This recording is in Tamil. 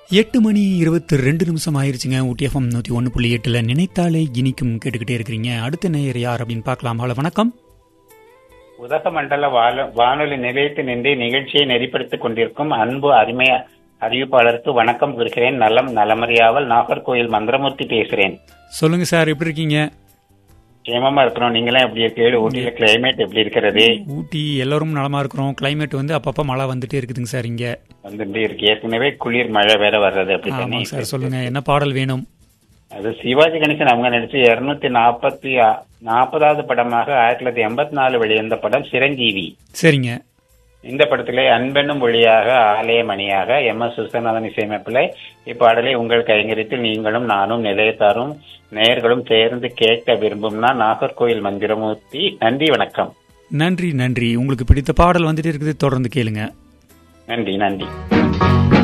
எட்டு மணி இருபத்தி ரெண்டு நிமிஷம் ஆயிருச்சுங்க ஊட்டிஎஃப்எம் நூற்றி ஒன்று புள்ளி எட்டில் நினைத்தாலே இனிக்கும் கேட்டுக்கிட்டே இருக்கிறீங்க அடுத்த நேயர் யார் அப்படின்னு பார்க்கலாம் ஹலோ வணக்கம் உதகமண்டல வால- வானொலி நிலையத்தில் நின்று நிகழ்ச்சியை நெறிப்படுத்திக் கொண்டிருக்கும் அன்பு அருமை அறிவிப்பாளருக்கு வணக்கம் கூறுகிறேன் நலம் நலமறியாவல் நாகர்கோயில் மந்திரமூர்த்தி பேசுறேன் சொல்லுங்க சார் எப்படி இருக்கீங்க சேமமா இருக்கிறோம் நீங்களாம் எப்படி இருக்கு ஊட்டியில கிளைமேட் எப்படி இருக்கிறது ஊட்டி எல்லாரும் நலமா இருக்கிறோம் கிளைமேட் வந்து அப்பப்போ மழை வந்துட்டே இருக்குதுங்க சார் இங்க வந்துட்டே இருக்கு ஏற்கனவே குளிர் மழை வேற வர்றது அப்படி தானே ஆமாங்க சார் சொல்லுங்க என்ன பாடல் வேணும் அது சிவாஜி கணேசன் அவங்க நடிச்சு இருநூத்தி நாற்பத்தி நாற்பதாவது படமாக ஆயிரத்தி தொள்ளாயிரத்தி எண்பத்தி நாலு வெளிவந்த படம் சிரஞ்சீவி சரிங்க இந்த படத்திலே அன்பென்னும் மொழியாக ஆலய மணியாக எம் எஸ் சுசநாதன் இசையமைப்பில் இப்பாடலை உங்கள் கைங்கரியத்தில் நீங்களும் நானும் நிலையத்தாரும் நேயர்களும் சேர்ந்து கேட்க விரும்பும்னா நாகர்கோயில் மந்திரமூர்த்தி நன்றி வணக்கம் நன்றி நன்றி உங்களுக்கு பிடித்த பாடல் வந்துட்டே இருக்குது தொடர்ந்து கேளுங்க நன்றி நன்றி